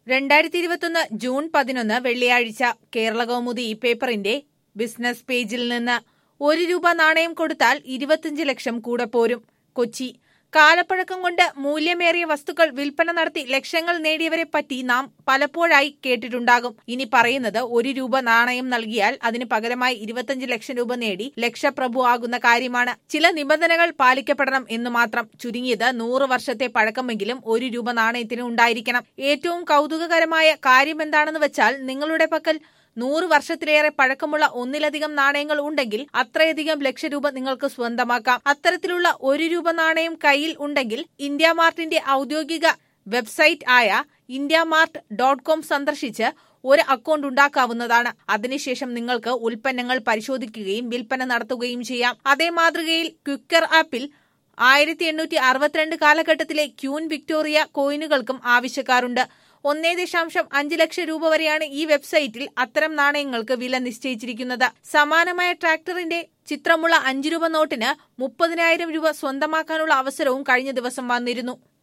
രണ്ടായിരത്തി ഇരുപത്തൊന്ന് ജൂൺ പതിനൊന്ന് വെള്ളിയാഴ്ച കേരള കൗമുദി ഈ പേപ്പറിന്റെ ബിസിനസ് പേജിൽ നിന്ന് ഒരു രൂപ നാണയം കൊടുത്താൽ ഇരുപത്തിയഞ്ച് ലക്ഷം കൂടെ പോരും കൊച്ചി കാലപ്പഴക്കം കൊണ്ട് മൂല്യമേറിയ വസ്തുക്കൾ വിൽപ്പന നടത്തി ലക്ഷങ്ങൾ നേടിയവരെ പറ്റി നാം പലപ്പോഴായി കേട്ടിട്ടുണ്ടാകും ഇനി പറയുന്നത് ഒരു രൂപ നാണയം നൽകിയാൽ അതിന് പകരമായി ഇരുപത്തിയഞ്ച് ലക്ഷം രൂപ നേടി ലക്ഷപ്രഭു ആകുന്ന കാര്യമാണ് ചില നിബന്ധനകൾ പാലിക്കപ്പെടണം എന്ന് മാത്രം ചുരുങ്ങിയത് നൂറ് വർഷത്തെ പഴക്കമെങ്കിലും ഒരു രൂപ നാണയത്തിന് ഉണ്ടായിരിക്കണം ഏറ്റവും കൗതുകകരമായ കാര്യം എന്താണെന്ന് വെച്ചാൽ നിങ്ങളുടെ പക്കൽ നൂറ് വർഷത്തിലേറെ പഴക്കമുള്ള ഒന്നിലധികം നാണയങ്ങൾ ഉണ്ടെങ്കിൽ അത്രയധികം ലക്ഷ രൂപ നിങ്ങൾക്ക് സ്വന്തമാക്കാം അത്തരത്തിലുള്ള ഒരു രൂപ നാണയം കയ്യിൽ ഉണ്ടെങ്കിൽ ഇന്ത്യ മാർട്ടിന്റെ ഔദ്യോഗിക വെബ്സൈറ്റ് ആയ ഇന്ത്യ മാർട്ട് ഡോട്ട് കോം സന്ദർശിച്ച് ഒരു അക്കൗണ്ട് ഉണ്ടാക്കാവുന്നതാണ് അതിനുശേഷം നിങ്ങൾക്ക് ഉൽപ്പന്നങ്ങൾ പരിശോധിക്കുകയും വിൽപ്പന നടത്തുകയും ചെയ്യാം അതേ മാതൃകയിൽ ക്വിക്കർ ആപ്പിൽ ആയിരത്തി എണ്ണൂറ്റി അറുപത്തിരണ്ട് കാലഘട്ടത്തിലെ ക്യൂൻ വിക്ടോറിയ കോയിനുകൾക്കും ആവശ്യക്കാരുണ്ട് ഒന്നേ ദശാംശം അഞ്ച് ലക്ഷം രൂപ വരെയാണ് ഈ വെബ്സൈറ്റിൽ അത്തരം നാണയങ്ങൾക്ക് വില നിശ്ചയിച്ചിരിക്കുന്നത് സമാനമായ ട്രാക്ടറിന്റെ ചിത്രമുള്ള അഞ്ചു രൂപ നോട്ടിന് മുപ്പതിനായിരം രൂപ സ്വന്തമാക്കാനുള്ള അവസരവും കഴിഞ്ഞ ദിവസം വന്നിരുന്നു